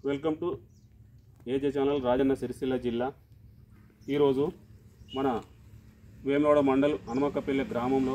Welcome to AJ channel Rajanna Sircilla జిల్లా ఈరోజు మన వేమలవాడ మండల్ హనుమక్కపల్లి గ్రామంలో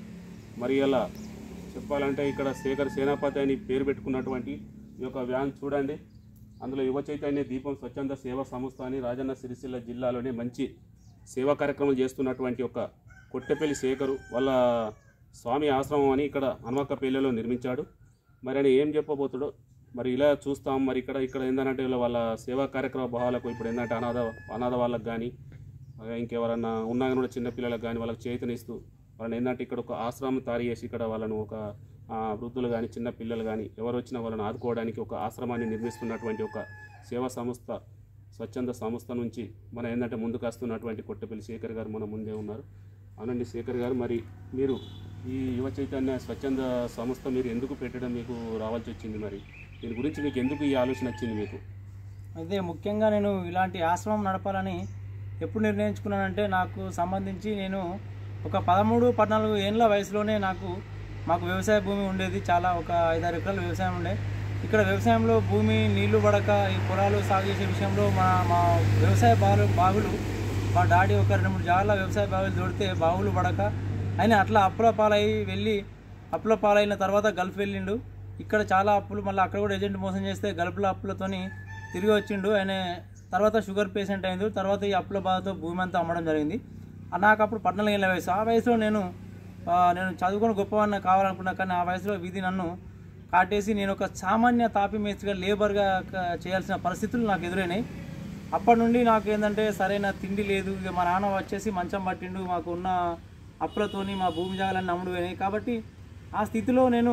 మరి ఇలా చెప్పాలంటే ఇక్కడ శేఖర్ సేనాపతి అని పేరు పెట్టుకున్నటువంటి ఈ యొక్క వ్యాన్ చూడండి అందులో యువ చైతన్య దీపం స్వచ్ఛంద సేవా సంస్థ అని రాజన్న సిరిసిల్ల జిల్లాలోనే మంచి సేవా కార్యక్రమాలు చేస్తున్నటువంటి ఒక కొట్టెపల్లి శేఖరు వాళ్ళ స్వామి ఆశ్రమం అని ఇక్కడ హనుమక్కపల్లిలో నిర్మించాడు మరి ఆయన ఏం చెప్పబోతుడో మరి ఇలా చూస్తాం మరి ఇక్కడ ఇక్కడ ఏంటంటే ఇలా వాళ్ళ సేవా కార్యక్రమ భావాలకు ఇప్పుడు ఏంటంటే అనాథ అనాథ వాళ్ళకి కానీ ఇంకెవరన్నా ఉన్నా కూడా చిన్న పిల్లలకు కానీ వాళ్ళకి చేతనిస్తూ వాళ్ళని ఏంటంటే ఇక్కడ ఒక ఆశ్రమం తయారు చేసి ఇక్కడ వాళ్ళను ఒక ఆ, వృద్ధులు కానీ చిన్న పిల్లలు కానీ ఎవరు వచ్చినా వాళ్ళని ఆదుకోవడానికి ఒక ఆశ్రమాన్ని నిర్మిస్తున్నటువంటి ఒక సేవా సంస్థ స్వచ్ఛంద సంస్థ నుంచి మన ఏంటంటే ముందుకు వస్తున్నటువంటి కొట్టపల్లి శేఖర్ గారు మన ముందే ఉన్నారు అవునండి శేఖర్ గారు మరి మీరు ఈ యువ చైతన్య స్వచ్ఛంద సంస్థ మీరు ఎందుకు పెట్టడం మీకు రావాల్సి వచ్చింది మరి దీని గురించి మీకు ఎందుకు ఈ ఆలోచన వచ్చింది మీకు అయితే ముఖ్యంగా నేను ఇలాంటి ఆశ్రమం నడపాలని ఎప్పుడు నిర్ణయించుకున్నానంటే నాకు సంబంధించి నేను ఒక పదమూడు పద్నాలుగు ఏళ్ళ వయసులోనే నాకు మాకు వ్యవసాయ భూమి ఉండేది చాలా ఒక ఐదారు ఎకరాల వ్యవసాయం ఉండే ఇక్కడ వ్యవసాయంలో భూమి నీళ్లు పడక ఈ పొలాలు సాగు చేసే విషయంలో మా మా వ్యవసాయ బావులు బావులు మా డాడీ ఒక రెండు మూడు జాగాల వ్యవసాయ బావులు దొడితే బావులు పడక ఆయన అట్లా అప్పుల పాలై వెళ్ళి అప్పుల పాలైన తర్వాత గల్ఫ్ వెళ్ళిండు ఇక్కడ చాలా అప్పులు మళ్ళీ అక్కడ కూడా ఏజెంట్ మోసం చేస్తే గల్ఫ్ల అప్పులతోని తిరిగి వచ్చిండు ఆయన తర్వాత షుగర్ పేషెంట్ అయింది తర్వాత ఈ అప్పుల బాధతో భూమి అంతా అమ్మడం జరిగింది ఆ నాకు అప్పుడు పద్నాలుగు ఏళ్ళ వయసు ఆ వయసులో నేను ఆ, నేను చదువుకొని గొప్పవాడిని కావాలనుకున్నా కానీ ఆ వయసులో విధి నన్ను కాటేసి నేను ఒక సామాన్య తాపి మేస్త్రిగా లేబర్గా క- చేయాల్సిన పరిస్థితులు నాకు ఎదురైనాయి అప్పటి నుండి నాకు ఏంటంటే సరైన తిండి లేదు ఇక మా నాన్న వచ్చేసి మంచం పట్టిండు మాకు ఉన్న అప్పులతోని మా భూమి జాగాలన్నీ అమ్ముడు పోయినాయి కాబట్టి ఆ స్థితిలో నేను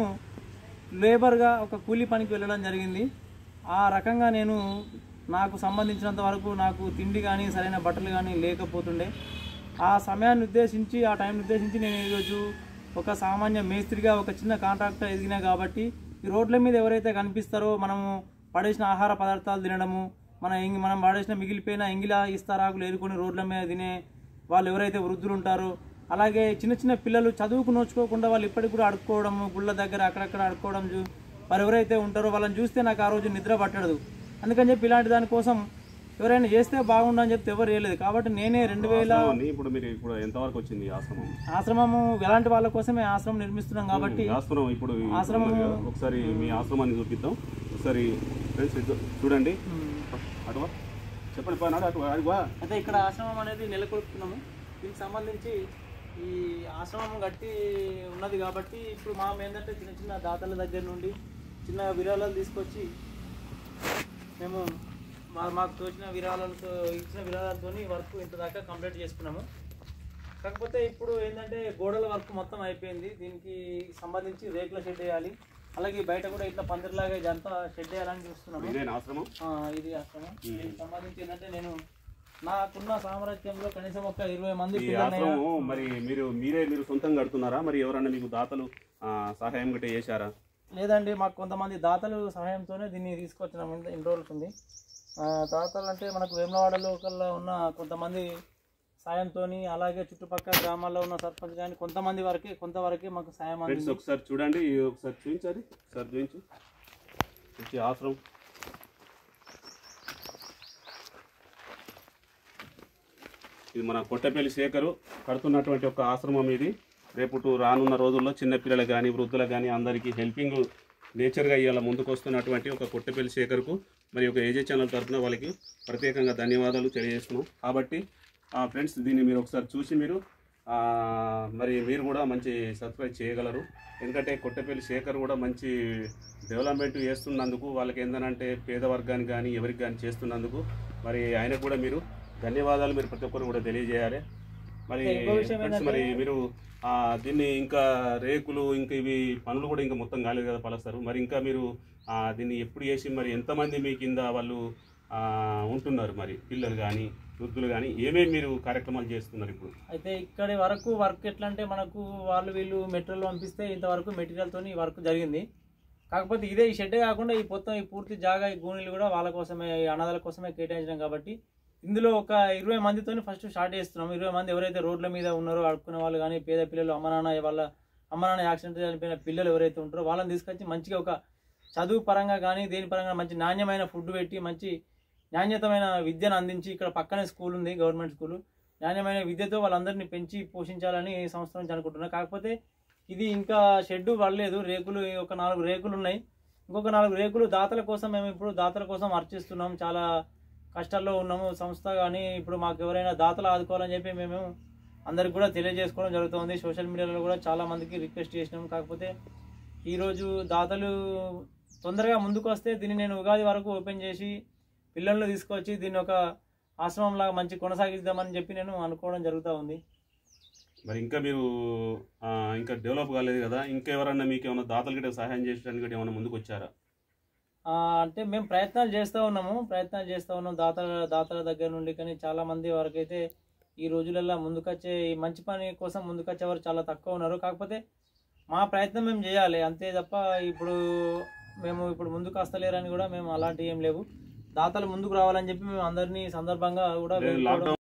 లేబర్గా ఒక కూలీ పనికి వెళ్ళడం జరిగింది ఆ రకంగా నేను నాకు సంబంధించినంత వరకు నాకు తిండి కానీ సరైన బట్టలు కానీ లేకపోతుండే ఆ సమయాన్ని ఉద్దేశించి ఆ టైం ఉద్దేశించి నేను ఈరోజు ఒక సామాన్య మేస్త్రిగా ఒక చిన్న కాంట్రాక్టర్ ఎదిగినా కాబట్టి ఈ రోడ్ల మీద ఎవరైతే కనిపిస్తారో మనము పడేసిన ఆహార పదార్థాలు తినడము మన ఎంగి మనం పడేసిన మిగిలిపోయిన ఎంగిల ఇస్తారాకులు ఏరుకొని రోడ్ల మీద తినే వాళ్ళు ఎవరైతే వృద్ధులు ఉంటారో అలాగే చిన్న చిన్న పిల్లలు చదువుకు నోచుకోకుండా వాళ్ళు ఇప్పటికి కూడా అడుక్కోవడము గుళ్ళ దగ్గర అక్కడక్కడ అడుక్కోవడం చూ వారు ఎవరైతే ఉంటారో వాళ్ళని చూస్తే నాకు ఆ రోజు నిద్ర పట్టడదు అందుకని చెప్పి ఇలాంటి దానికోసం ఎవరైనా చేస్తే బాగుండని చెప్తే ఎవరు చేయలేదు కాబట్టి నేనే రెండు వేల ఆశ్రమాన్ని ఇప్పుడు మీరు ఇప్పుడు ఎంతవరకు వచ్చింది ఈ ఆశ్రమం ఆశ్రమము ఎలాంటి వాళ్ళ కోసమే ఆశ్రమం నిర్మిస్తున్నాం కాబట్టి ఈ ఆశ్రమం ఇప్పుడు ఈ ఆశ్రమం- ఉన్నది కదా, ఒకసారి మీ ఆశ్రమాన్ని చూపిద్దాం ఒకసారి ఫ్రెండ్స్ ఇద్దాం. చూడండి అటువా చెప్పండి పా నాడు అటు అడుగువా అయితే ఇక్కడ ఆశ్రమం అనేది నెలకొల్పుతున్నాము దీనికి సంబంధించి ఈ ఆశ్రమం కట్టి ఉన్నది కాబట్టి ఇప్పుడు మా ఏంటంటే చిన్న చిన్న దాతల దగ్గర నుండి చిన్న విరాళాలు తీసుకొచ్చి మేము మా మాకు తోచిన విరాళాలతో ఇచ్చిన విరాళాలతో వర్క్ ఇంత దాకా కంప్లీట్ చేసుకున్నాము కాకపోతే ఇప్పుడు ఏంటంటే గోడల వర్క్ మొత్తం అయిపోయింది దీనికి సంబంధించి రేకుల షెడ్ వేయాలి అలాగే బయట కూడా ఇట్లా పందిరిలాగా ఇదంతా షెడ్ వేయాలని చూస్తున్నాము ఇదే ఆశ్రమం ఆ, ఇది ఆశ్రమం దీనికి సంబంధించి ఏంటంటే నేను నాకున్న సామ్రాజ్యంలో కనీసం ఒక ఇరవై మంది ఈ పిల్లల్ని ఆశ్రమం మరి మీరు మీరే మీరు సొంతంగా కడుతున్నారా మరి ఎవరన్నా మీకు దాతలు ఆ, సహాయం గట్రా చేశారా లేదండి మాకు కొంతమంది దాతలు సహాయంతోనే దీన్ని తీసుకొచ్చినాం ఇంత ఇన్ని రోజులుంది దాతలు అంటే మనకు వేములవాడలో కల్లా ఉన్న కొంతమంది సాయంతో అలాగే చుట్టుపక్కల గ్రామాల్లో ఉన్న సర్పంచ్ కానీ కొంతమంది వరకే కొంతవరకే మాకు సాయం ఫ్రెండ్స్ అందింది ఒకసారి చూడండి ఇది ఒకసారి చూపించాలి ఒకసారి చూపించు ఇది ఆశ్రమం ఇది మన కొట్టపల్లి శేఖరు కడుతున్నటువంటి ఒక ఆశ్రమం ఇది రేపు టు రానున్న రోజుల్లో చిన్నపిల్లలకు కానీ వృద్ధులకు కానీ అందరికీ హెల్పింగ్ నేచర్గా ఇవాళ ముందుకు వస్తున్నటువంటి ఒక కొట్టపల్లి శేఖర్కు మరి ఒక ఏజే ఛానల్ తరఫున వాళ్ళకి ప్రత్యేకంగా ధన్యవాదాలు తెలియజేస్తున్నాం కాబట్టి ఫ్రెండ్స్ దీన్ని మీరు ఒకసారి చూసి మీరు ఆ, మరి మీరు కూడా మంచి సబ్స్క్రైబ్ చేయగలరు ఎందుకంటే కొట్టపల్లి శేఖర్ కూడా మంచి డెవలప్మెంట్ చేస్తున్నందుకు వాళ్ళకి ఏంటంటే పేద వర్గానికి కానీ ఎవరికి కానీ చేస్తున్నందుకు మరి ఆయనకు కూడా మీరు ధన్యవాదాలు మీరు ప్రతి ఒక్కరు కూడా తెలియజేయాలి మరి ఇంకో విషయం ఫ్రెండ్స్ మరి మీరు ఆ, దీన్ని ఇంకా రేకులు ఇంకా ఇవి పనులు కూడా ఇంకా మొత్తం కాలేదు కదా పలుస్తారు మరి ఇంకా మీరు ఆ, దీన్ని ఎప్పుడు చేసి మరి ఎంతమంది మీ కింద వాళ్ళు ఆ, ఉంటున్నారు మరి పిల్లలు కానీ వృద్ధులు కానీ ఏమేమి మీరు కార్యక్రమాలు చేస్తున్నారు ఇప్పుడు అయితే ఇక్కడి వరకు వర్క్ ఎట్లా అంటే మనకు వాళ్ళు వీళ్ళు మెటీరియల్ పంపిస్తే ఇంతవరకు మెటీరియల్తో ఈ వర్క్ జరిగింది కాకపోతే ఇదే ఈ షెడ్ కాకుండా ఈ మొత్తం ఈ పూర్తి జాగా ఈ గూనీలు కూడా వాళ్ళ కోసమే ఈ అనాథాల కోసమే కేటాయించడం కాబట్టి ఇందులో ఒక ఇరవై మందితో ఫస్ట్ స్టార్ట్ చేస్తున్నాం ఇరవై మంది ఎవరైతే రోడ్ల మీద ఉన్నారో అడుక్కునే వాళ్ళు కానీ పేద పిల్లలు అమ్మ నాన్న వాళ్ళ అమ్మ నాన్న యాక్సిడెంట్ చనిపోయిన పిల్లలు ఎవరైతే ఉంటారో వాళ్ళని తీసుకొచ్చి మంచిగా ఒక చదువు పరంగా కానీ దేని పరంగా మంచి నాణ్యమైన ఫుడ్ పెట్టి మంచి నాణ్యతమైన విద్యను అందించి ఇక్కడ పక్కనే స్కూల్ ఉంది గవర్నమెంట్ స్కూల్ నాణ్యమైన విద్యతో వాళ్ళందరినీ పెంచి పోషించాలని ఈ సంస్థ నుంచి అనుకుంటున్నా కాకపోతే ఇది ఇంకా షెడ్ పడలేదు రేకులు ఒక నాలుగు రేకులు ఉన్నాయి ఇంకొక నాలుగు రేకులు దాతల కోసం మేము ఇప్పుడు దాతల కోసం అర్చిస్తున్నాం చాలా కష్టాల్లో ఉన్నాము సంస్థ కానీ ఇప్పుడు మాకు ఎవరైనా దాతలు ఆదుకోవాలని చెప్పి మేము అందరికి కూడా తెలియజేసుకోవడం జరుగుతుంది సోషల్ మీడియాలో కూడా చాలా మందికి రిక్వెస్ట్ చేసినాం కాకపోతే ఈరోజు దాతలు తొందరగా ముందుకు వస్తే దీన్ని నేను ఉగాది వరకు ఓపెన్ చేసి పిల్లల్ని తీసుకొచ్చి దీన్ని ఒక ఆశ్రమం లాగా మంచి కొనసాగిద్దామని చెప్పి నేను అనుకోవడం జరుగుతూ ఉంది మరి ఇంకా మీరు ఆ, ఇంకా డెవలప్ కాలేదు కదా ఇంకా ఎవరన్నా మీకు ఏమైనా దాతలు గిట్ట సహాయం చేసడానికి గిట్ట ఏమైనా ముందుకు వచ్చారా ఆ, అంటే మేము ప్రయత్నాలు చేస్తూ ఉన్నాము ప్రయత్నాలు చేస్తూ ఉన్నాం దాతల దాతల దగ్గర నుండి కానీ చాలా మంది వరకైతే ఈ రోజులలో ముందుకొచ్చే ఈ మంచి పని కోసం ముందుకొచ్చేవారు చాలా తక్కువ ఉన్నారు కాకపోతే మా ప్రయత్నం మేము చేయాలి అంతే తప్ప ఇప్పుడు మేము ఇప్పుడు ముందుకు వస్తలేరని కూడా మేము అలాంటివి ఏం లేవు దాతలు ముందుకు రావాలని చెప్పి మేము అందరినీ ఈ సందర్భంగా కూడా లేదు, వేడుకోవడం లాక్డౌన్